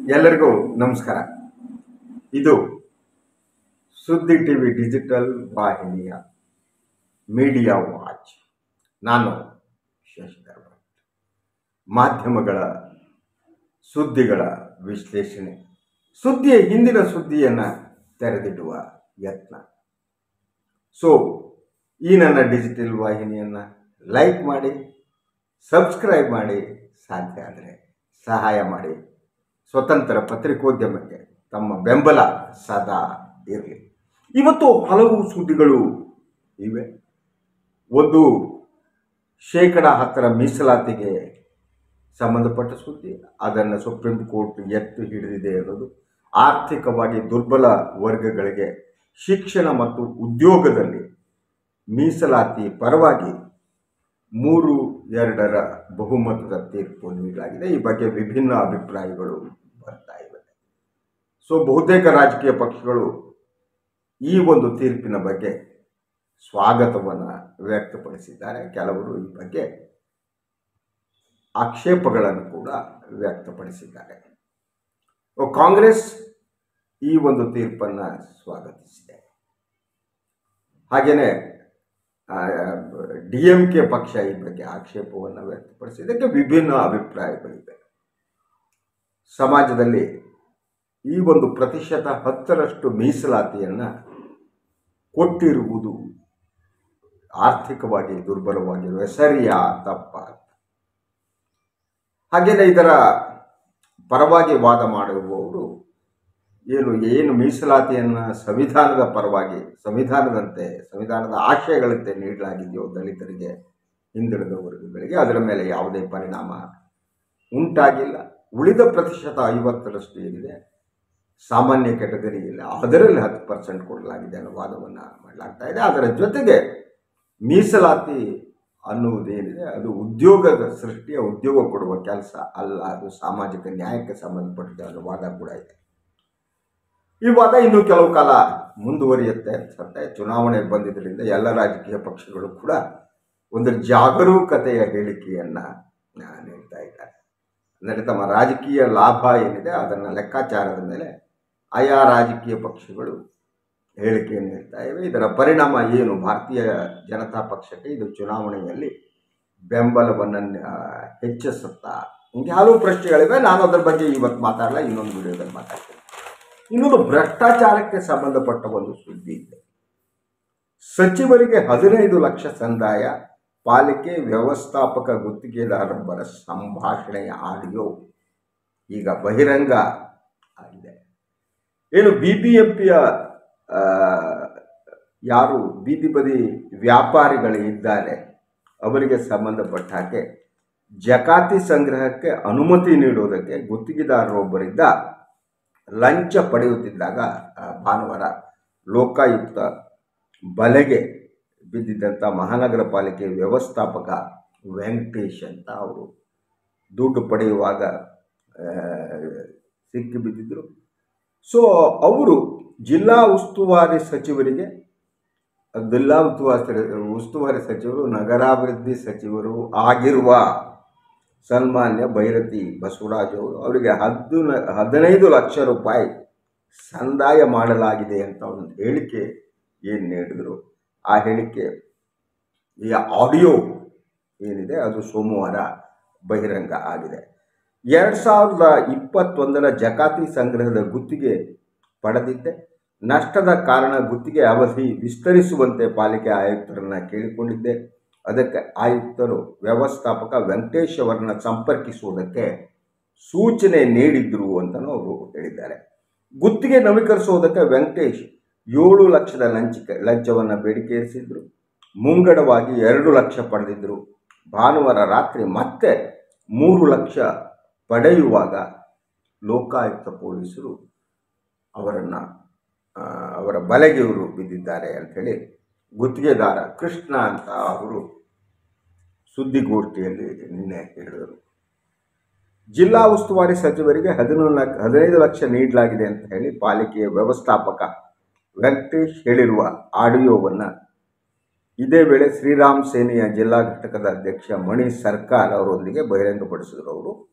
ಎಲ್ಲರಿಗೂ ನಮಸ್ಕಾರ ಇದು ಸುದ್ದಿ ಟಿವಿ ಡಿಜಿಟಲ್ ವಾಹಿನಿಯ ಮೀಡಿಯಾ ವಾಚ್ ನಾನು ಶಶಿಧರ್ ಭಟ್ ಮಾಧ್ಯಮಗಳ ಸುದ್ದಿಗಳ ವಿಶ್ಲೇಷಣೆ ಸುದ್ದಿಯ ಹಿಂದಿನ ಸುದ್ದಿಯನ್ನು ತೆರೆದಿಡುವ ಯತ್ನ ಸೊ ಈ ನನ್ನ ಡಿಜಿಟಲ್ ವಾಹಿನಿಯನ್ನು ಲೈಕ್ ಮಾಡಿ ಸಬ್ಸ್ಕ್ರೈಬ್ ಮಾಡಿ ಸಾಧ್ಯ ಆದರೆ ಸಹಾಯ ಮಾಡಿ ಸ್ವತಂತ್ರ ಪತ್ರಿಕೋದ್ಯಮಕ್ಕೆ ತಮ್ಮ ಬೆಂಬಲ ಸದಾ ಇರಲಿ ಇವತ್ತು ಹಲವು ಸುದ್ದಿಗಳು ಇವೆ ಒಂದು ಶೇಕಡ ಹತ್ತರ ಮೀಸಲಾತಿಗೆ ಸಂಬಂಧಪಟ್ಟ ಸುದ್ದಿ ಅದನ್ನು ಸುಪ್ರೀಂ ಕೋರ್ಟ್ ಎತ್ತು ಹಿಡಿದಿದೆ ಅನ್ನೋದು ಆರ್ಥಿಕವಾಗಿ ದುರ್ಬಲ ವರ್ಗಗಳಿಗೆ ಶಿಕ್ಷಣ ಮತ್ತು ಉದ್ಯೋಗದಲ್ಲಿ ಮೀಸಲಾತಿ ಪರವಾಗಿ ಮೂರು ಎರಡರ ಬಹುಮತದ ತೀರ್ಪು ನೀಡಲಾಗಿದೆ ಈ ಬಗ್ಗೆ ವಿಭಿನ್ನ ಅಭಿಪ್ರಾಯಗಳು ಬರ್ತಾ ಇವೆ ಸೊ ಬಹುತೇಕ ರಾಜಕೀಯ ಪಕ್ಷಗಳು ಈ ಒಂದು ತೀರ್ಪಿನ ಬಗ್ಗೆ ಸ್ವಾಗತವನ್ನು ವ್ಯಕ್ತಪಡಿಸಿದ್ದಾರೆ ಕೆಲವರು ಈ ಬಗ್ಗೆ ಆಕ್ಷೇಪಗಳನ್ನು ಕೂಡ ವ್ಯಕ್ತಪಡಿಸಿದ್ದಾರೆ ಕಾಂಗ್ರೆಸ್ ಈ ಒಂದು ತೀರ್ಪನ್ನು ಸ್ವಾಗತಿಸಿದೆ ಹಾಗೆಯೇ ಡಿ ಎಂ ಕೆ ಪಕ್ಷ ಈ ಬಗ್ಗೆ ಆಕ್ಷೇಪವನ್ನು ವ್ಯಕ್ತಪಡಿಸಿ ಇದಕ್ಕೆ ವಿಭಿನ್ನ ಅಭಿಪ್ರಾಯಗಳಿವೆ ಸಮಾಜದಲ್ಲಿ ಈ ಒಂದು ಪ್ರತಿಶತ ಹತ್ತರಷ್ಟು ಮೀಸಲಾತಿಯನ್ನು ಕೊಟ್ಟಿರುವುದು ಆರ್ಥಿಕವಾಗಿ ದುರ್ಬಲವಾಗಿರುವ ಸರಿಯಾ ತಪ್ಪ ಹಾಗೆಯೇ ಇದರ ಪರವಾಗಿ ವಾದ ಮಾಡುವವರು ಏನು ಏನು ಮೀಸಲಾತಿಯನ್ನು ಸಂವಿಧಾನದ ಪರವಾಗಿ ಸಂವಿಧಾನದಂತೆ ಸಂವಿಧಾನದ ಆಶಯಗಳಂತೆ ನೀಡಲಾಗಿದೆಯೋ ದಲಿತರಿಗೆ ಹಿಂದುಳಿದ ವರ್ಗಗಳಿಗೆ ಅದರ ಮೇಲೆ ಯಾವುದೇ ಪರಿಣಾಮ ಉಂಟಾಗಿಲ್ಲ ಉಳಿದ ಪ್ರತಿಶತ ಐವತ್ತರಷ್ಟು ಏನಿದೆ ಸಾಮಾನ್ಯ ಕೆಟಗರಿ ಇಲ್ಲ ಅದರಲ್ಲಿ ಹತ್ತು ಪರ್ಸೆಂಟ್ ಕೊಡಲಾಗಿದೆ ಅನ್ನೋ ವಾದವನ್ನು ಮಾಡಲಾಗ್ತಾ ಇದೆ ಅದರ ಜೊತೆಗೆ ಮೀಸಲಾತಿ ಅನ್ನುವುದೇನಿದೆ ಅದು ಉದ್ಯೋಗದ ಸೃಷ್ಟಿಯ ಉದ್ಯೋಗ ಕೊಡುವ ಕೆಲಸ ಅಲ್ಲ ಅದು ಸಾಮಾಜಿಕ ನ್ಯಾಯಕ್ಕೆ ಸಂಬಂಧಪಟ್ಟಿದೆ ಅನ್ನೋ ವಾದ ಕೂಡ ಇದೆ ಈ ವಾದ ಇನ್ನೂ ಕೆಲವು ಕಾಲ ಮುಂದುವರಿಯುತ್ತೆ ಅನ್ಸುತ್ತೆ ಚುನಾವಣೆ ಬಂದಿದ್ದರಿಂದ ಎಲ್ಲ ರಾಜಕೀಯ ಪಕ್ಷಗಳು ಕೂಡ ಒಂದು ಜಾಗರೂಕತೆಯ ಹೇಳಿಕೆಯನ್ನು ನೀಡ್ತಾ ಇದ್ದಾರೆ ಅಂದರೆ ತಮ್ಮ ರಾಜಕೀಯ ಲಾಭ ಏನಿದೆ ಅದನ್ನು ಲೆಕ್ಕಾಚಾರದ ಮೇಲೆ ಆಯಾ ರಾಜಕೀಯ ಪಕ್ಷಗಳು ಹೇಳಿಕೆಯನ್ನು ನೀಡ್ತಾ ಇವೆ ಇದರ ಪರಿಣಾಮ ಏನು ಭಾರತೀಯ ಜನತಾ ಪಕ್ಷಕ್ಕೆ ಇದು ಚುನಾವಣೆಯಲ್ಲಿ ಬೆಂಬಲವನ್ನು ಹೆಚ್ಚಿಸುತ್ತಾ ಹಿಂಗೆ ಹಲವು ಪ್ರಶ್ನೆಗಳಿವೆ ನಾನು ಅದರ ಬಗ್ಗೆ ಇವತ್ತು ಮಾತಾಡಲ್ಲ ಇನ್ನೊಂದು ವಿಡಿಯೋದಲ್ಲಿ ಮಾತಾಡ್ತೀನಿ ಇನ್ನೊಂದು ಭ್ರಷ್ಟಾಚಾರಕ್ಕೆ ಸಂಬಂಧಪಟ್ಟ ಒಂದು ಸುದ್ದಿ ಇದೆ ಸಚಿವರಿಗೆ ಹದಿನೈದು ಲಕ್ಷ ಸಂದಾಯ ಪಾಲಿಕೆ ವ್ಯವಸ್ಥಾಪಕ ಗುತ್ತಿಗೆದಾರೊಬ್ಬರ ಸಂಭಾಷಣೆಯ ಆಡಿಯೋ ಈಗ ಬಹಿರಂಗ ಆಗಿದೆ ಏನು ಬಿ ಬಿ ಎಂ ಪಿಯ ಯಾರು ಬೀದಿ ಬದಿ ವ್ಯಾಪಾರಿಗಳು ಇದ್ದಾರೆ ಅವರಿಗೆ ಸಂಬಂಧಪಟ್ಟ ಹಾಗೆ ಜಕಾತಿ ಸಂಗ್ರಹಕ್ಕೆ ಅನುಮತಿ ನೀಡುವುದಕ್ಕೆ ಗುತ್ತಿಗೆದಾರರೊಬ್ಬರಿಂದ ಲಂಚ ಪಡೆಯುತ್ತಿದ್ದಾಗ ಭಾನುವಾರ ಲೋಕಾಯುಕ್ತ ಬಲೆಗೆ ಬಿದ್ದಿದ್ದಂಥ ಮಹಾನಗರ ಪಾಲಿಕೆ ವ್ಯವಸ್ಥಾಪಕ ವೆಂಕಟೇಶ್ ಅಂತ ಅವರು ದುಡ್ಡು ಪಡೆಯುವಾಗ ಸಿಕ್ಕಿ ಬಿದ್ದಿದ್ದರು ಸೊ ಅವರು ಜಿಲ್ಲಾ ಉಸ್ತುವಾರಿ ಸಚಿವರಿಗೆ ಜಿಲ್ಲಾ ಉಸ್ತುವಾರಿ ಉಸ್ತುವಾರಿ ಸಚಿವರು ನಗರಾಭಿವೃದ್ಧಿ ಸಚಿವರು ಆಗಿರುವ ಸನ್ಮಾನ್ಯ ಭೈರತಿ ಬಸವರಾಜ್ ಅವರು ಅವರಿಗೆ ಹದ್ದು ಹದಿನೈದು ಲಕ್ಷ ರೂಪಾಯಿ ಸಂದಾಯ ಮಾಡಲಾಗಿದೆ ಅಂತ ಒಂದು ಹೇಳಿಕೆ ಏನು ನೀಡಿದರು ಆ ಹೇಳಿಕೆ ಈ ಆಡಿಯೋ ಏನಿದೆ ಅದು ಸೋಮವಾರ ಬಹಿರಂಗ ಆಗಿದೆ ಎರಡು ಸಾವಿರದ ಇಪ್ಪತ್ತೊಂದರ ಜಕಾತಿ ಸಂಗ್ರಹದ ಗುತ್ತಿಗೆ ಪಡೆದಿದ್ದೆ ನಷ್ಟದ ಕಾರಣ ಗುತ್ತಿಗೆ ಅವಧಿ ವಿಸ್ತರಿಸುವಂತೆ ಪಾಲಿಕೆ ಆಯುಕ್ತರನ್ನು ಕೇಳಿಕೊಂಡಿದ್ದೆ ಅದಕ್ಕೆ ಆಯುಕ್ತರು ವ್ಯವಸ್ಥಾಪಕ ವೆಂಕಟೇಶ್ ಅವರನ್ನು ಸಂಪರ್ಕಿಸುವುದಕ್ಕೆ ಸೂಚನೆ ನೀಡಿದ್ರು ಅಂತಲೂ ಅವರು ಹೇಳಿದ್ದಾರೆ ಗುತ್ತಿಗೆ ನವೀಕರಿಸುವುದಕ್ಕೆ ವೆಂಕಟೇಶ್ ಏಳು ಲಕ್ಷದ ಲಂಚಿಕೆ ಲಂಚವನ್ನು ಬೇಡಿಕೆ ಇರಿಸಿದ್ರು ಮುಂಗಡವಾಗಿ ಎರಡು ಲಕ್ಷ ಪಡೆದಿದ್ದರು ಭಾನುವಾರ ರಾತ್ರಿ ಮತ್ತೆ ಮೂರು ಲಕ್ಷ ಪಡೆಯುವಾಗ ಲೋಕಾಯುಕ್ತ ಪೊಲೀಸರು ಅವರನ್ನು ಅವರ ಬಲೆಗೆ ಇವರು ಬಿದ್ದಿದ್ದಾರೆ ಅಂಥೇಳಿ ಗುತ್ತಿಗೆದಾರ ಕೃಷ್ಣ ಅಂತ ಅವರು ಸುದ್ದಿಗೋಷ್ಠಿಯಲ್ಲಿ ನಿನ್ನೆ ಹೇಳಿದರು ಜಿಲ್ಲಾ ಉಸ್ತುವಾರಿ ಸಚಿವರಿಗೆ ಹದಿನೊಂದು ಲಕ್ಷ ಹದಿನೈದು ಲಕ್ಷ ನೀಡಲಾಗಿದೆ ಅಂತ ಹೇಳಿ ಪಾಲಿಕೆಯ ವ್ಯವಸ್ಥಾಪಕ ವೆಂಕಟೇಶ್ ಹೇಳಿರುವ ಆಡಿಯೋವನ್ನು ಇದೇ ವೇಳೆ ಶ್ರೀರಾಮ್ ಸೇನೆಯ ಜಿಲ್ಲಾ ಘಟಕದ ಅಧ್ಯಕ್ಷ ಮಣಿ ಸರ್ಕಾರ್ ಅವರೊಂದಿಗೆ ಬಹಿರಂಗಪಡಿಸಿದರು ಅವರು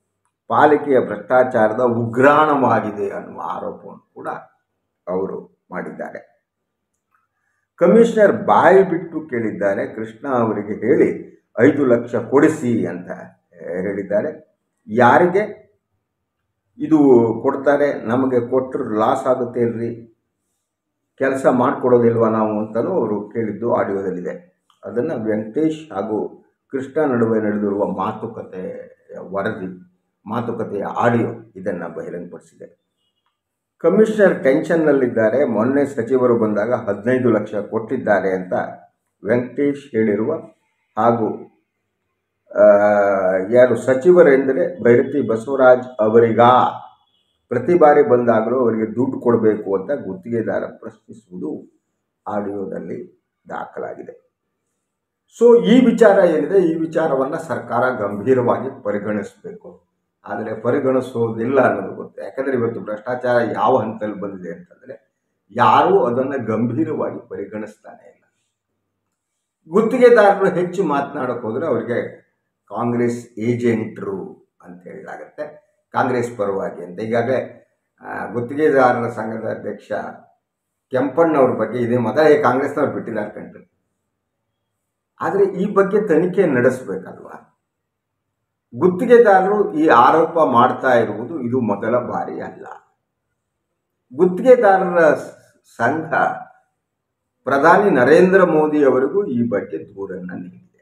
ಪಾಲಿಕೆಯ ಭ್ರಷ್ಟಾಚಾರದ ಉಗ್ರಾಣವಾಗಿದೆ ಅನ್ನುವ ಆರೋಪವನ್ನು ಕೂಡ ಅವರು ಮಾಡಿದ್ದಾರೆ ಕಮಿಷನರ್ ಬಾಯಿ ಬಿಟ್ಟು ಕೇಳಿದ್ದಾರೆ ಕೃಷ್ಣ ಅವರಿಗೆ ಹೇಳಿ ಐದು ಲಕ್ಷ ಕೊಡಿಸಿ ಅಂತ ಹೇಳಿದ್ದಾರೆ ಯಾರಿಗೆ ಇದು ಕೊಡ್ತಾರೆ ನಮಗೆ ಕೊಟ್ಟರು ಲಾಸ್ ಆಗುತ್ತೆ ಇಲ್ರಿ ಕೆಲಸ ಮಾಡಿಕೊಡೋದಿಲ್ವ ನಾವು ಅಂತಲೂ ಅವರು ಕೇಳಿದ್ದು ಆಡಿಯೋದಲ್ಲಿದೆ ಅದನ್ನು ವೆಂಕಟೇಶ್ ಹಾಗೂ ಕೃಷ್ಣ ನಡುವೆ ನಡೆದಿರುವ ಮಾತುಕತೆ ವರದಿ ಮಾತುಕತೆಯ ಆಡಿಯೋ ಇದನ್ನು ಬಹಿರಂಗಪಡಿಸಿದೆ ಕಮಿಷನರ್ ಟೆನ್ಷನ್ನಲ್ಲಿದ್ದಾರೆ ಮೊನ್ನೆ ಸಚಿವರು ಬಂದಾಗ ಹದಿನೈದು ಲಕ್ಷ ಕೊಟ್ಟಿದ್ದಾರೆ ಅಂತ ವೆಂಕಟೇಶ್ ಹೇಳಿರುವ ಹಾಗೂ ಆ, ಯಾರು ಸಚಿವರೆಂದರೆ ಭೈರತಿ ಬಸವರಾಜ್ ಅವರಿಗ ಪ್ರತಿ ಬಾರಿ ಬಂದಾಗಲೂ ಅವರಿಗೆ ದುಡ್ಡು ಕೊಡಬೇಕು ಅಂತ ಗುತ್ತಿಗೆದಾರ ಪ್ರಶ್ನಿಸುವುದು ಆಡಿಯೋದಲ್ಲಿ ದಾಖಲಾಗಿದೆ ಸೊ ಈ ವಿಚಾರ ಏನಿದೆ ಈ ವಿಚಾರವನ್ನು ಸರ್ಕಾರ ಗಂಭೀರವಾಗಿ ಪರಿಗಣಿಸಬೇಕು ಆದರೆ ಪರಿಗಣಿಸೋದಿಲ್ಲ ಅನ್ನೋದು ಗೊತ್ತು ಯಾಕಂದರೆ ಇವತ್ತು ಭ್ರಷ್ಟಾಚಾರ ಯಾವ ಹಂತದಲ್ಲಿ ಬಂದಿದೆ ಅಂತಂದರೆ ಯಾರೂ ಅದನ್ನು ಗಂಭೀರವಾಗಿ ಪರಿಗಣಿಸ್ತಾನೆ ಇಲ್ಲ ಗುತ್ತಿಗೆದಾರರು ಹೆಚ್ಚು ಮಾತನಾಡೋಕೆ ಹೋದರೆ ಅವರಿಗೆ ಕಾಂಗ್ರೆಸ್ ಏಜೆಂಟ್ರು ಅಂತ ಹೇಳಲಾಗತ್ತೆ ಕಾಂಗ್ರೆಸ್ ಪರವಾಗಿ ಅಂತ ಈಗಾಗಲೇ ಆ, ಗುತ್ತಿಗೆದಾರರ ಸಂಘದ ಅಧ್ಯಕ್ಷ ಕೆಂಪಣ್ಣವ್ರ ಬಗ್ಗೆ ಇದೇ ಮೊದಲೇ ಕಾಂಗ್ರೆಸ್ನವ್ರು ಬಿಟ್ಟಿದ್ದಾರೆ ಕಂಡ್ರಿ ಆದರೆ ಈ ಬಗ್ಗೆ ತನಿಖೆ ನಡೆಸಬೇಕಲ್ವಾ ಗುತ್ತಿಗೆದಾರರು ಈ ಆರೋಪ ಮಾಡ್ತಾ ಇರುವುದು ಇದು ಮೊದಲ ಬಾರಿ ಅಲ್ಲ ಗುತ್ತಿಗೆದಾರರ ಸ- ಸಂಘ ಪ್ರಧಾನಿ ನರೇಂದ್ರ ಮೋದಿ ಅವರಿಗೂ ಈ ಬಗ್ಗೆ ದೂರನ್ನು ನೀಡಿದೆ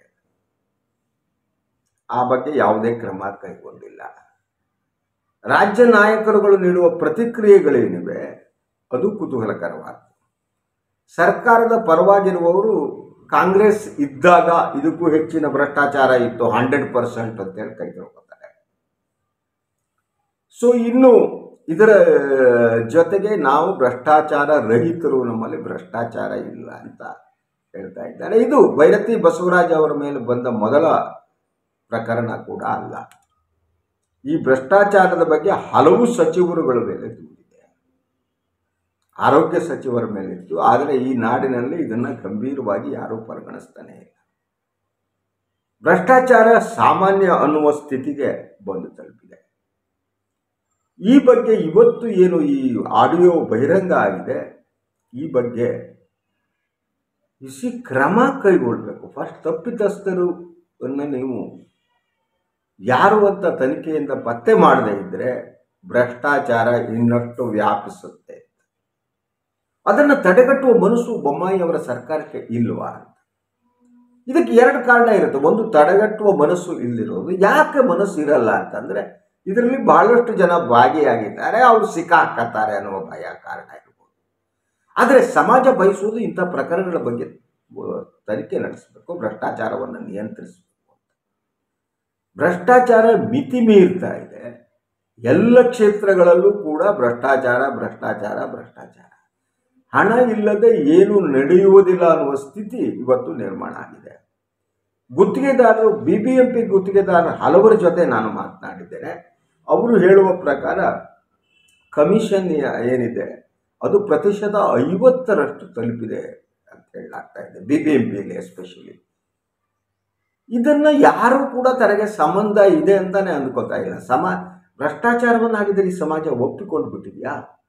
ಆ ಬಗ್ಗೆ ಯಾವುದೇ ಕ್ರಮ ಕೈಗೊಂಡಿಲ್ಲ ರಾಜ್ಯ ನಾಯಕರುಗಳು ನೀಡುವ ಪ್ರತಿಕ್ರಿಯೆಗಳೇನಿವೆ ಅದು ಕುತೂಹಲಕರವಾದ ಸರ್ಕಾರದ ಪರವಾಗಿರುವವರು ಕಾಂಗ್ರೆಸ್ ಇದ್ದಾಗ ಇದಕ್ಕೂ ಹೆಚ್ಚಿನ ಭ್ರಷ್ಟಾಚಾರ ಇತ್ತು ಹಂಡ್ರೆಡ್ ಪರ್ಸೆಂಟ್ ಅಂತೇಳಿ ಕೈ ತೊಳ್ಕೊತಾರೆ ಸೊ ಇನ್ನು ಇದರ ಜೊತೆಗೆ ನಾವು ಭ್ರಷ್ಟಾಚಾರ ರಹಿತರು ನಮ್ಮಲ್ಲಿ ಭ್ರಷ್ಟಾಚಾರ ಇಲ್ಲ ಅಂತ ಹೇಳ್ತಾ ಇದ್ದಾರೆ ಇದು ಭೈರತಿ ಬಸವರಾಜ್ ಅವರ ಮೇಲೆ ಬಂದ ಮೊದಲ ಪ್ರಕರಣ ಕೂಡ ಅಲ್ಲ ಈ ಭ್ರಷ್ಟಾಚಾರದ ಬಗ್ಗೆ ಹಲವು ಸಚಿವರುಗಳ ಮೇಲೆ ದೂರಿದೆ ಆರೋಗ್ಯ ಸಚಿವರ ಮೇಲಿತ್ತು ಆದರೆ ಈ ನಾಡಿನಲ್ಲಿ ಇದನ್ನು ಗಂಭೀರವಾಗಿ ಯಾರೂ ಪರಿಗಣಿಸ್ತಾನೆ ಇಲ್ಲ ಭ್ರಷ್ಟಾಚಾರ ಸಾಮಾನ್ಯ ಅನ್ನುವ ಸ್ಥಿತಿಗೆ ಬಂದು ತಲುಪಿದೆ ಈ ಬಗ್ಗೆ ಇವತ್ತು ಏನು ಈ ಆಡಿಯೋ ಬಹಿರಂಗ ಆಗಿದೆ ಈ ಬಗ್ಗೆ ಇಸಿ ಕ್ರಮ ಕೈಗೊಳ್ಳಬೇಕು ಫಸ್ಟ್ ತಪ್ಪಿತಸ್ಥರು ಅನ್ನ ನೀವು ಯಾರು ಅಂತ ತನಿಖೆಯಿಂದ ಪತ್ತೆ ಮಾಡದೇ ಇದ್ದರೆ ಭ್ರಷ್ಟಾಚಾರ ಇನ್ನಷ್ಟು ವ್ಯಾಪಿಸುತ್ತೆ ಅದನ್ನು ತಡೆಗಟ್ಟುವ ಮನಸ್ಸು ಬೊಮ್ಮಾಯಿ ಅವರ ಸರ್ಕಾರಕ್ಕೆ ಇಲ್ವಾ ಅಂತ ಇದಕ್ಕೆ ಎರಡು ಕಾರಣ ಇರುತ್ತೆ ಒಂದು ತಡೆಗಟ್ಟುವ ಮನಸ್ಸು ಇಲ್ಲಿರೋದು ಯಾಕೆ ಮನಸ್ಸು ಇರಲ್ಲ ಅಂತಂದರೆ ಇದರಲ್ಲಿ ಬಹಳಷ್ಟು ಜನ ಭಾಗಿಯಾಗಿದ್ದಾರೆ ಅವರು ಸಿಕ್ಕಾಕತ್ತಾರೆ ಅನ್ನುವ ಭಯ ಕಾರಣ ಇರ್ಬೋದು ಆದರೆ ಸಮಾಜ ಬಯಸುವುದು ಇಂಥ ಪ್ರಕರಣಗಳ ಬಗ್ಗೆ ಅಹ್, ತನಿಖೆ ನಡೆಸಬೇಕು ಭ್ರಷ್ಟಾಚಾರವನ್ನು ನಿಯಂತ್ರಿಸಬೇಕು ಅಂತ ಭ್ರಷ್ಟಾಚಾರ ಮಿತಿ ಮೀರ್ತಾ ಇದೆ ಎಲ್ಲ ಕ್ಷೇತ್ರಗಳಲ್ಲೂ ಕೂಡ ಭ್ರಷ್ಟಾಚಾರ ಭ್ರಷ್ಟಾಚಾರ ಭ್ರಷ್ಟಾಚಾರ ಹಣ ಇಲ್ಲದೆ ಏನು ನಡೆಯುವುದಿಲ್ಲ ಅನ್ನುವ ಸ್ಥಿತಿ ಇವತ್ತು ನಿರ್ಮಾಣ ಆಗಿದೆ ಗುತ್ತಿಗೆದಾರರು ಬಿ ಬಿ ಎಂ ಪಿ ಗುತ್ತಿಗೆದಾರರು ಹಲವರ ಜೊತೆ ನಾನು ಮಾತನಾಡಿದ್ದೇನೆ ಅವರು ಹೇಳುವ ಪ್ರಕಾರ ಕಮಿಷನ್ ಏನಿದೆ ಅದು ಪ್ರತಿಶತ ಐವತ್ತರಷ್ಟು ತಲುಪಿದೆ ಅಂತ ಹೇಳಲಾಗ್ತಾ ಇದೆ ಬಿ ಬಿ ಎಂ ಪಿಯಲ್ಲಿ ಎಸ್ಪೆಷಲಿ ಇದನ್ನು ಯಾರೂ ಕೂಡ ತನಗೆ ಸಂಬಂಧ ಇದೆ ಅಂತಾನೆ ಅಂದ್ಕೋತಾ ಇಲ್ಲ ಸಮ ಭ್ರಷ್ಟಾಚಾರವನ್ನಾಗಿದ್ದರೆ ಈ ಸಮಾಜ ಒಪ್ಪಿಕೊಂಡು ಬಿಟ್ಟಿದೆಯಾ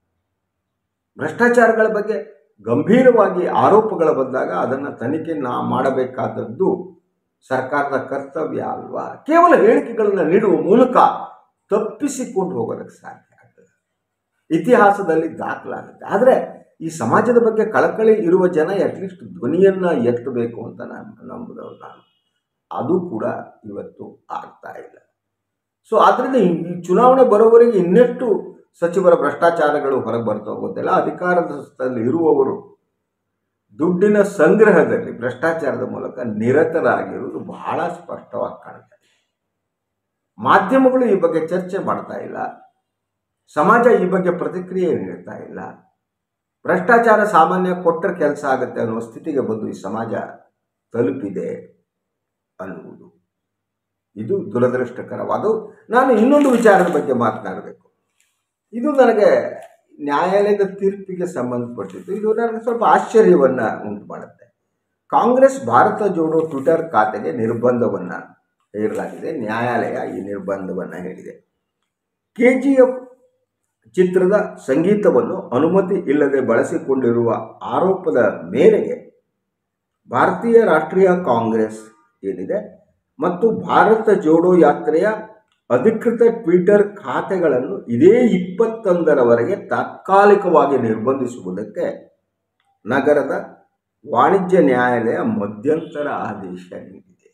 ಭ್ರಷ್ಟಾಚಾರಗಳ ಬಗ್ಗೆ ಗಂಭೀರವಾಗಿ ಆರೋಪಗಳು ಬಂದಾಗ ಅದನ್ನು ತನಿಖೆ ನಾ ಮಾಡಬೇಕಾದದ್ದು ಸರ್ಕಾರದ ಕರ್ತವ್ಯ ಅಲ್ವಾ ಕೇವಲ ಹೇಳಿಕೆಗಳನ್ನು ನೀಡುವ ಮೂಲಕ ತಪ್ಪಿಸಿಕೊಂಡು ಹೋಗೋದಕ್ಕೆ ಸಾಧ್ಯ ಆಗ್ತದೆ ಇತಿಹಾಸದಲ್ಲಿ ದಾಖಲಾಗುತ್ತೆ ಆದರೆ ಈ ಸಮಾಜದ ಬಗ್ಗೆ ಕಳಕಳಿ ಇರುವ ಜನ ಅಟ್ಲೀಸ್ಟ್ ಧ್ವನಿಯನ್ನು ಎತ್ತಬೇಕು ಅಂತ ನಾನು ನಂಬುದವ್ರು ನಾನು ಅದು ಕೂಡ ಇವತ್ತು ಆಗ್ತಾ ಇಲ್ಲ ಸೊ ಆದ್ದರಿಂದ ಈ ಈ ಚುನಾವಣೆ ಬರೋವರೆಗೆ ಇನ್ನೆಷ್ಟು ಸಚಿವರ ಭ್ರಷ್ಟಾಚಾರಗಳು ಹೊರಗೆ ಬರ್ತಾ ಹೋಗೋದಿಲ್ಲ ಅಧಿಕಾರದಲ್ಲಿ ಇರುವವರು ದುಡ್ಡಿನ ಸಂಗ್ರಹದಲ್ಲಿ ಭ್ರಷ್ಟಾಚಾರದ ಮೂಲಕ ನಿರತರಾಗಿರುವುದು ಬಹಳ ಸ್ಪಷ್ಟವಾಗಿ ಕಾಣುತ್ತೆ ಮಾಧ್ಯಮಗಳು ಈ ಬಗ್ಗೆ ಚರ್ಚೆ ಮಾಡ್ತಾ ಇಲ್ಲ ಸಮಾಜ ಈ ಬಗ್ಗೆ ಪ್ರತಿಕ್ರಿಯೆ ನೀಡ್ತಾ ಇಲ್ಲ ಭ್ರಷ್ಟಾಚಾರ ಸಾಮಾನ್ಯ ಕೊಟ್ಟರೆ ಕೆಲಸ ಆಗುತ್ತೆ ಅನ್ನುವ ಸ್ಥಿತಿಗೆ ಬಂದು ಈ ಸಮಾಜ ತಲುಪಿದೆ ಅನ್ನುವುದು ಇದು ದುರದೃಷ್ಟಕರವಾದ ನಾನು ಇನ್ನೊಂದು ವಿಚಾರದ ಬಗ್ಗೆ ಮಾತನಾಡಬೇಕು ಇದು ನನಗೆ ನ್ಯಾಯಾಲಯದ ತೀರ್ಪಿಗೆ ಸಂಬಂಧಪಟ್ಟಿದ್ದು ಇದು ನನಗೆ ಸ್ವಲ್ಪ ಆಶ್ಚರ್ಯವನ್ನು ಉಂಟು ಮಾಡುತ್ತೆ ಕಾಂಗ್ರೆಸ್ ಭಾರತ ಜೋಡೋ ಟ್ವಿಟರ್ ಖಾತೆಗೆ ನಿರ್ಬಂಧವನ್ನು ಹೇರಲಾಗಿದೆ ನ್ಯಾಯಾಲಯ ಈ ನಿರ್ಬಂಧವನ್ನು ಹೇಳಿದೆ ಕೆ ಜಿ ಎಫ್ ಚಿತ್ರದ ಸಂಗೀತವನ್ನು ಅನುಮತಿ ಇಲ್ಲದೆ ಬಳಸಿಕೊಂಡಿರುವ ಆರೋಪದ ಮೇರೆಗೆ ಭಾರತೀಯ ರಾಷ್ಟ್ರೀಯ ಕಾಂಗ್ರೆಸ್ ಏನಿದೆ ಮತ್ತು ಭಾರತ ಜೋಡೋ ಯಾತ್ರೆಯ ಅಧಿಕೃತ ಟ್ವಿಟರ್ ಖಾತೆಗಳನ್ನು ಇದೇ ಇಪ್ಪತ್ತೊಂದರವರೆಗೆ ತಾತ್ಕಾಲಿಕವಾಗಿ ನಿರ್ಬಂಧಿಸುವುದಕ್ಕೆ ನಗರದ ವಾಣಿಜ್ಯ ನ್ಯಾಯಾಲಯ ಮಧ್ಯಂತರ ಆದೇಶ ನೀಡಿದೆ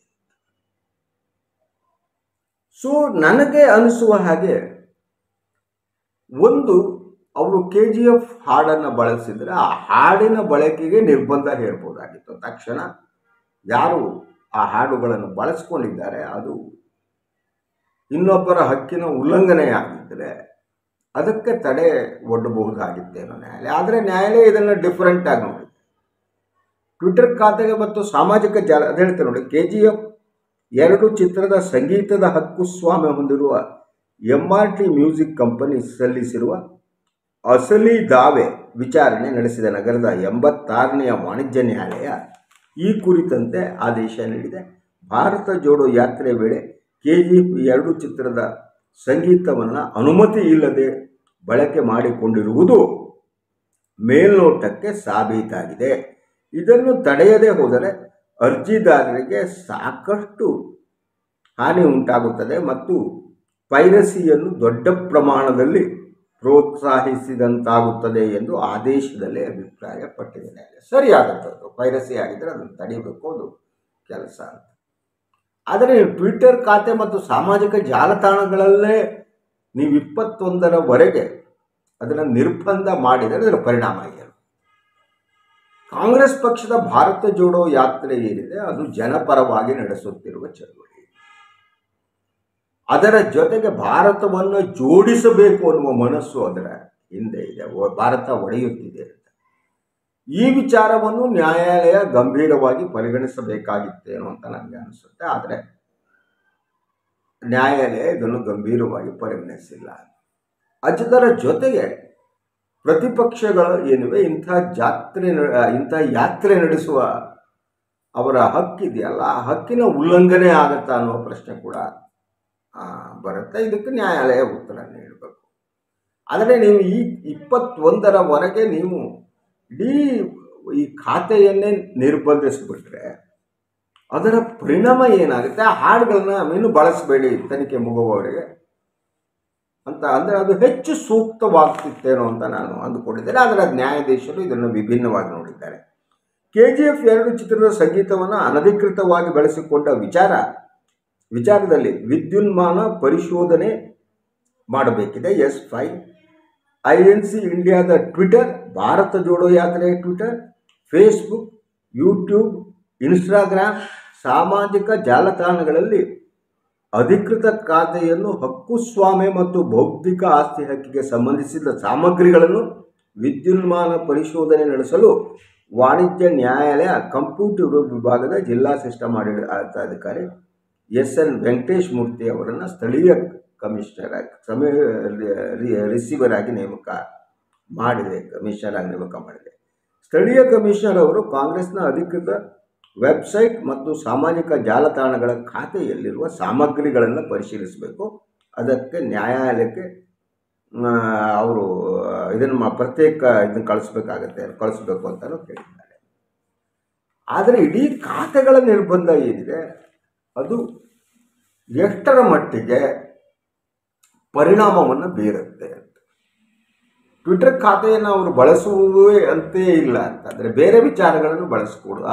ಸೊ ನನಗೆ ಅನಿಸುವ ಹಾಗೆ ಒಂದು ಅವರು ಕೆ ಜಿ ಎಫ್ ಹಾಡನ್ನು ಬಳಸಿದರೆ ಆ ಹಾಡಿನ ಬಳಕೆಗೆ ನಿರ್ಬಂಧ ಹೇರ್ಬೋದಾಗಿತ್ತು ತಕ್ಷಣ ಯಾರು ಆ ಹಾಡುಗಳನ್ನು ಬಳಸ್ಕೊಂಡಿದ್ದಾರೆ ಅದು ಇನ್ನೊಬ್ಬರ ಹಕ್ಕಿನ ಉಲ್ಲಂಘನೆಯಾಗಿದ್ದರೆ ಅದಕ್ಕೆ ತಡೆ ಒಡ್ಡಬಹುದಾಗಿತ್ತೇನೋ ನ್ಯಾಯಾಲಯ ಆದರೆ ನ್ಯಾಯಾಲಯ ಇದನ್ನು ಡಿಫರೆಂಟ್ ಆಗಿ ನೋಡಿ ಟ್ವಿಟರ್ ಖಾತೆಗೆ ಮತ್ತು ಸಾಮಾಜಿಕ ಜಾಲ ಅದು ಹೇಳ್ತೇನೆ ನೋಡಿ ಕೆ ಜಿ ಎಫ್ ಎರಡು ಚಿತ್ರದ ಸಂಗೀತದ ಹಕ್ಕು ಸ್ವಾಮ್ಯ ಹೊಂದಿರುವ M R T music company ಸಲ್ಲಿಸಿರುವ ಅಸಲಿ ದಾವೆ ವಿಚಾರಣೆ ನಡೆಸಿದ ನಗರದ ಎಂಬತ್ತಾರನೆಯ ವಾಣಿಜ್ಯ ನ್ಯಾಯಾಲಯ ಈ ಕುರಿತಂತೆ ಆದೇಶ ನೀಡಿದೆ ಭಾರತ ಜೋಡೋ ಯಾತ್ರೆ ವೇಳೆ ಕೆ ಜಿ ಎಫ್ ಎರಡು ಚಿತ್ರದ ಸಂಗೀತವನ್ನು ಅನುಮತಿ ಇಲ್ಲದೆ ಬಳಕೆ ಮಾಡಿಕೊಂಡಿರುವುದು ಮೇಲ್ನೋಟಕ್ಕೆ ಸಾಬೀತಾಗಿದೆ ಇದನ್ನು ತಡೆಯದೇ ಹೋದರೆ ಅರ್ಜಿದಾರರಿಗೆ ಸಾಕಷ್ಟು ಹಾನಿ ಉಂಟಾಗುತ್ತದೆ ಮತ್ತು ಪೈರಸಿಯನ್ನು ದೊಡ್ಡ ಪ್ರಮಾಣದಲ್ಲಿ ಪ್ರೋತ್ಸಾಹಿಸಿದಂತಾಗುತ್ತದೆ ಎಂದು ಆದೇಶದಲ್ಲಿ ಅಭಿಪ್ರಾಯಪಟ್ಟಿದೆ ನ್ಯಾಯಾಲಯ ಸರಿಯಾಗುತ್ತೆ ಅದು ಪೈರಸಿ ಆಗಿದ್ದರೆ ಅದನ್ನು ತಡಿಬೇಕು ಅದು ಕೆಲಸ ಅಂತ ಆದರೆ ಟ್ವಿಟರ್ ಖಾತೆ ಮತ್ತು ಸಾಮಾಜಿಕ ಜಾಲತಾಣಗಳಲ್ಲೇ ನೀವು ಇಪ್ಪತ್ತೊಂದರವರೆಗೆ ಅದನ್ನು ನಿರ್ಬಂಧ ಮಾಡಿದರೆ ಅದರ ಪರಿಣಾಮ ಏನು ಕಾಂಗ್ರೆಸ್ ಪಕ್ಷದ ಭಾರತ ಜೋಡೋ ಯಾತ್ರೆ ಏನಿದೆ ಅದು ಜನಪರವಾಗಿ ನಡೆಸುತ್ತಿರುವ ಚಳವಳಿ ಅದರ ಜೊತೆಗೆ ಭಾರತವನ್ನು ಜೋಡಿಸಬೇಕು ಅನ್ನುವ ಮನಸ್ಸು ಅದರ ಹಿಂದೆ ಇದೆ ಒ- ಭಾರತ ಒಡೆಯುತ್ತಿದೆ ಅಂತ ಈ ವಿಚಾರವನ್ನು ನ್ಯಾಯಾಲಯ ಗಂಭೀರವಾಗಿ ಪರಿಗಣಿಸಬೇಕಾಗಿತ್ತೇನೋ ಅಂತ ನನಗೆ ಅನಿಸುತ್ತೆ ಆದರೆ ನ್ಯಾಯಾಲಯ ಇದನ್ನು ಗಂಭೀರವಾಗಿ ಪರಿಗಣಿಸಿಲ್ಲ ಅದರ ಜೊತೆಗೆ ಪ್ರತಿಪಕ್ಷಗಳು ಏನಿವೆ ಇಂಥ ಜಾತ್ರೆ ನ- ಇಂಥ ಯಾತ್ರೆ ನಡೆಸುವ ಅವರ ಹಕ್ಕಿದೆಯಲ್ಲ ಆ ಹಕ್ಕಿನ ಉಲ್ಲಂಘನೆ ಆಗುತ್ತಾ ಅನ್ನೋ ಪ್ರಶ್ನೆ ಕೂಡ ಆ, ಬರುತ್ತೆ ಇದಕ್ಕೆ ನ್ಯಾಯಾಲಯ ಉತ್ತರ ನೀಡಬೇಕು ಆದರೆ ನೀವು ಈ ಇಪ್ಪತ್ತೊಂದರವರೆಗೆ ನೀವು ಇಡೀ ಈ ಖಾತೆಯನ್ನೇ ನಿರ್ಬಂಧಿಸಿಬಿಟ್ರೆ ಅದರ ಪರಿಣಾಮ ಏನಾಗುತ್ತೆ ಆ ಹಾಡುಗಳನ್ನ ಇನ್ನು ಬಳಸಬೇಡಿ ತನಿಖೆ ಮುಗುವವರೆಗೆ ಅಂತ ಅಂದರೆ ಅದು ಹೆಚ್ಚು ಸೂಕ್ತವಾಗ್ತಿತ್ತೇನೋ ಅಂತ ನಾನು ಅಂದುಕೊಂಡಿದ್ದೇನೆ ಆದರೆ ಅದು ನ್ಯಾಯಾಧೀಶರು ಇದನ್ನು ವಿಭಿನ್ನವಾಗಿ ನೋಡಿದ್ದಾರೆ ಕೆ ಜಿ ಎಫ್ ಎರಡು ಚಿತ್ರದ ಸಂಗೀತವನ್ನು ಅನಧಿಕೃತವಾಗಿ ಬಳಸಿಕೊಂಡ ವಿಚಾರ ವಿಚಾರದಲ್ಲಿ ವಿದ್ಯುನ್ಮಾನ ಪರಿಶೋಧನೆ ಮಾಡಬೇಕಿದೆ ಎಸ್ ಫೈ ಐ ಎನ್ ಸಿ ಇಂಡಿಯಾದ ಟ್ವಿಟರ್ ಭಾರತ ಜೋಡೋ ಯಾತ್ರೆಯ ಟ್ವಿಟರ್ ಫೇಸ್ಬುಕ್ ಯೂಟ್ಯೂಬ್ ಇನ್ಸ್ಟಾಗ್ರಾಮ್ ಸಾಮಾಜಿಕ ಜಾಲತಾಣಗಳಲ್ಲಿ ಅಧಿಕೃತ ಖಾತೆಯನ್ನು ಹಕ್ಕುಸ್ವಾಮ್ಯ ಮತ್ತು ಬೌದ್ಧಿಕ ಆಸ್ತಿ ಹಕ್ಕಿಗೆ ಸಂಬಂಧಿಸಿದ ಸಾಮಗ್ರಿಗಳನ್ನು ವಿದ್ಯುನ್ಮಾನ ಪರಿಶೋಧನೆ ನಡೆಸಲು ವಾಣಿಜ್ಯ ನ್ಯಾಯಾಲಯ ಕಂಪ್ಯೂಟರ್ ವಿಭಾಗದ ಜಿಲ್ಲಾ ಸಿಸ್ಟಮ್ ಆಡಳಿತ ಅಧಿಕಾರಿ ಎಸ್ ಎನ್ ವೆಂಕಟೇಶ್ ಮೂರ್ತಿ ಅವರನ್ನು ಸ್ಥಳೀಯ ಕಮಿಷನರ್ ಆಗಿ ಸಮಯ ರಿಸೀವರ್ ಆಗಿ ನೇಮಕ ಮಾಡಿದೆ ಕಮಿಷನರ್ ಆಗಿ ನೇಮಕ ಮಾಡಿದೆ ಸ್ಥಳೀಯ ಕಮಿಷನರ್ ಅವರು ಕಾಂಗ್ರೆಸ್ನ ಅಧಿಕೃತ ವೆಬ್ಸೈಟ್ ಮತ್ತು ಸಾಮಾಜಿಕ ಜಾಲತಾಣಗಳ ಖಾತೆಯಲ್ಲಿರುವ ಸಾಮಗ್ರಿಗಳನ್ನು ಪರಿಶೀಲಿಸಬೇಕು ಅದಕ್ಕೆ ನ್ಯಾಯಾಲಯಕ್ಕೆ ಆ, ಅವರು ಇದನ್ನು ಮ- ಪ್ರತ್ಯೇಕ ಇದನ್ನು ಕಳಿಸ್ಬೇಕಾಗತ್ತೆ ಕಳಿಸ್ಬೇಕು ಅಂತಲೂ ಕೇಳಿದ್ದಾರೆ ಆದರೆ ಇಡೀ ಖಾತೆಗಳ ನಿರ್ಬಂಧ ಏನಿದೆ ಅದು ಎಷ್ಟರ ಮಟ್ಟಿಗೆ ಪರಿಣಾಮವನ್ನು ಬೀರುತ್ತೆ ಅಂತ ಟ್ವಿಟರ್ ಖಾತೆಯನ್ನು ಅವರು ಬಳಸುವುದೇ ಅಂತೇ ಇಲ್ಲ ಅಂತಂದರೆ ಬೇರೆ ವಿಚಾರಗಳನ್ನು ಬಳಸಕೂಡ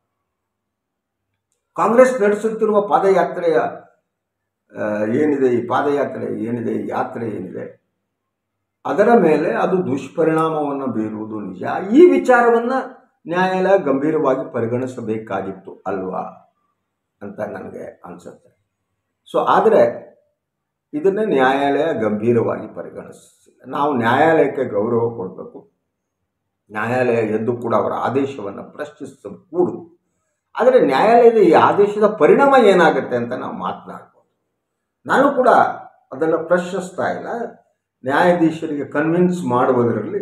ಕಾಂಗ್ರೆಸ್ ನಡೆಸುತ್ತಿರುವ ಪಾದಯಾತ್ರೆಯ ಆ, ಏನಿದೆ ಈ ಪಾದಯಾತ್ರೆ ಏನಿದೆ ಈ ಯಾತ್ರೆ ಏನಿದೆ ಅದರ ಮೇಲೆ ಅದು ದುಷ್ಪರಿಣಾಮವನ್ನು ಬೀರುವುದು ನಿಜ ಈ ವಿಚಾರವನ್ನು ನ್ಯಾಯಾಲಯ ಗಂಭೀರವಾಗಿ ಪರಿಗಣಿಸಬೇಕಾಗಿತ್ತು ಅಲ್ವಾ ಅಂತ ನನಗೆ ಅನಿಸುತ್ತೆ ಸೊ ಆದರೆ ಇದನ್ನು ನ್ಯಾಯಾಲಯ ಗಂಭೀರವಾಗಿ ಪರಿಗಣಿಸಿಲ್ಲ ನಾವು ನ್ಯಾಯಾಲಯಕ್ಕೆ ಗೌರವ ಕೊಡಬೇಕು ನ್ಯಾಯಾಲಯ ಎದ್ದು ಕೂಡ ಅವರ ಆದೇಶವನ್ನು ಪ್ರಶ್ನಿಸಕೂಡದು ಆದರೆ ನ್ಯಾಯಾಲಯದ ಈ ಆದೇಶದ ಪರಿಣಾಮ ಏನಾಗುತ್ತೆ ಅಂತ ನಾವು ಮಾತನಾಡ್ಬೋದು ನಾನು ಕೂಡ ಅದನ್ನು ಪ್ರಶ್ನಿಸ್ತಾ ಇಲ್ಲ ನ್ಯಾಯಾಧೀಶರಿಗೆ ಕನ್ವಿನ್ಸ್ ಮಾಡುವುದರಲ್ಲಿ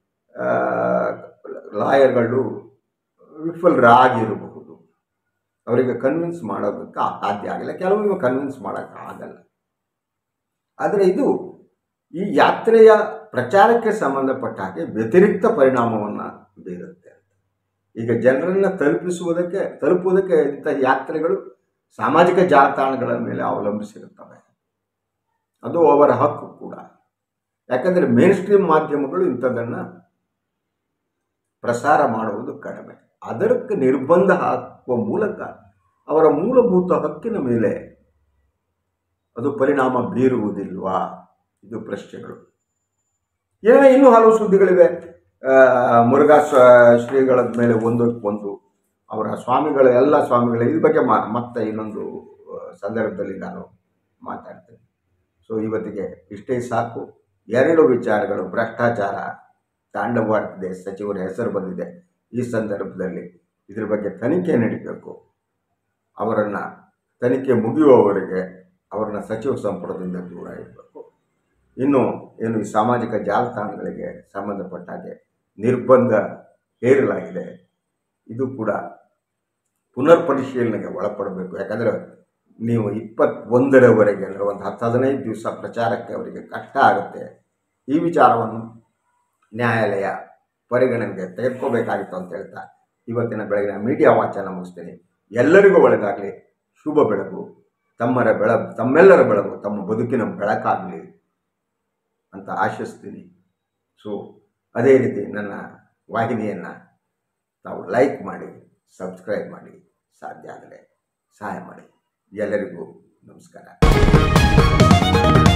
ಲಾಯರ್ಗಳು ವಿಫಲರಾಗಿರಬಹುದು ಅವರಿಗೆ ಕನ್ವಿನ್ಸ್ ಮಾಡೋದಕ್ಕೆ ಸಾಧ್ಯ ಆಗಿಲ್ಲ ಕೆಲವೊಮ್ಮೆ ಕನ್ವಿನ್ಸ್ ಮಾಡೋಕ್ಕಾಗಲ್ಲ ಆದರೆ ಇದು ಈ ಯಾತ್ರೆಯ ಪ್ರಚಾರಕ್ಕೆ ಸಂಬಂಧಪಟ್ಟ ಹಾಗೆ ವ್ಯತಿರಿಕ್ತ ಪರಿಣಾಮವನ್ನು ಬೀರುತ್ತೆ ಈಗ ಜನರನ್ನು ತಲುಪಿಸುವುದಕ್ಕೆ ತಲುಪುವುದಕ್ಕೆ ಇಂಥ ಯಾತ್ರೆಗಳು ಸಾಮಾಜಿಕ ಜಾಲತಾಣಗಳ ಮೇಲೆ ಅವಲಂಬಿಸಿರುತ್ತವೆ ಅದು ಅವರ ಹಕ್ಕು ಕೂಡ ಯಾಕಂದರೆ ಮೇನ್ ಸ್ಟ್ರೀಮ್ ಮಾಧ್ಯಮಗಳು ಇಂಥದ್ದನ್ನು ಪ್ರಸಾರ ಮಾಡುವುದು ಕಡಿಮೆ ಅದಕ್ಕೆ ನಿರ್ಬಂಧ ಹಾಕುವ ಮೂಲಕ ಅವರ ಮೂಲಭೂತ ಹಕ್ಕಿನ ಮೇಲೆ ಅದು ಪರಿಣಾಮ ಬೀರುವುದಿಲ್ವಾ ಇದು ಪ್ರಶ್ನೆಗಳು ಏನೇ ಇನ್ನೂ ಹಲವು ಸುದ್ದಿಗಳಿವೆ ಆ, ಮುರುಘಾ ಸ್ವ- ಶ್ರೀಗಳ ಮೇಲೆ ಒಂದಕ್ಕೊಂದು ಅವರ ಸ್ವಾಮಿಗಳ ಎಲ್ಲ ಸ್ವಾಮಿಗಳ ಇದ್ರ ಬಗ್ಗೆ ಮಾ ಮತ್ತೆ ಇನ್ನೊಂದು ಆ, ಸಂದರ್ಭದಲ್ಲಿ ನಾನು ಮಾತಾಡ್ತೇನೆ ಸೊ ಇವತ್ತಿಗೆ ಇಷ್ಟೇ ಸಾಕು ಎರಡು ವಿಚಾರಗಳು ಭ್ರಷ್ಟಾಚಾರ ತಾಂಡವಾಡ್ತಿದೆ ಸಚಿವರ ಹೆಸರು ಬಂದಿದೆ ಈ ಸಂದರ್ಭದಲ್ಲಿ ಇದ್ರ ಬಗ್ಗೆ ತನಿಖೆ ನಡೀಬೇಕು ಅವರನ್ನು ತನಿಖೆ ಮುಗಿಯುವವರೆಗೆ ಅವರನ್ನು ಸಚಿವ ಸಂಪುಟದಿಂದ ದೂರ ಇಡಬೇಕು ಇನ್ನು ಏನು ಈ ಸಾಮಾಜಿಕ ಜಾಲತಾಣಗಳಿಗೆ ಸಂಬಂಧಪಟ್ಟ ಹಾಗೆ ನಿರ್ಬಂಧ ಹೇರಲಾಗಿದೆ ಇದು ಕೂಡ ಪುನರ್ ಪರಿಶೀಲನೆಗೆ ಒಳಪಡಬೇಕು ಯಾಕಂದರೆ ನೀವು ಇಪ್ಪತ್ತೊಂದರವರೆಗೆ ಅಂದರೆ ಒಂದು ಹತ್ತು ಹದಿನೈದು ದಿವಸ ಪ್ರಚಾರಕ್ಕೆ ಅವರಿಗೆ ಕಷ್ಟ ಆಗುತ್ತೆ ಈ ವಿಚಾರವನ್ನು ನ್ಯಾಯಾಲಯ ಪರಿಗಣನೆಗೆ ತೆಗೆದುಕೋಬೇಕಾಗಿತ್ತು ಅಂತ ಹೇಳ್ತಾ ಇವತ್ತಿನ ಬೆಳಗಿನ ಮೀಡಿಯಾ ವಾಚನ ಮುಗಿಸ್ತೀನಿ ಎಲ್ಲರಿಗೂ ಒಳ್ಳೆಯದಾಗಲಿ ಶುಭ ಬೆಳಗು ತಮ್ಮರ ಬೆಳ ತಮ್ಮೆಲ್ಲರ ಬೆಳಗು ತಮ್ಮ ಬದುಕಿನ ಬೆಳಕಾಗಲಿ ಅಂತ ಆಶಿಸ್ತೀನಿ ಸೊ ಅದೇ ರೀತಿ ನನ್ನ ವಾಹಿನಿಯನ್ನು ತಾವು ಲೈಕ್ ಮಾಡಿ ಸಬ್ಸ್ಕ್ರೈಬ್ ಮಾಡಿ ಸಾಧ್ಯ ಆದರೆ ಸಹಾಯ ಮಾಡಿ ಎಲ್ಲರಿಗೂ ನಮಸ್ಕಾರ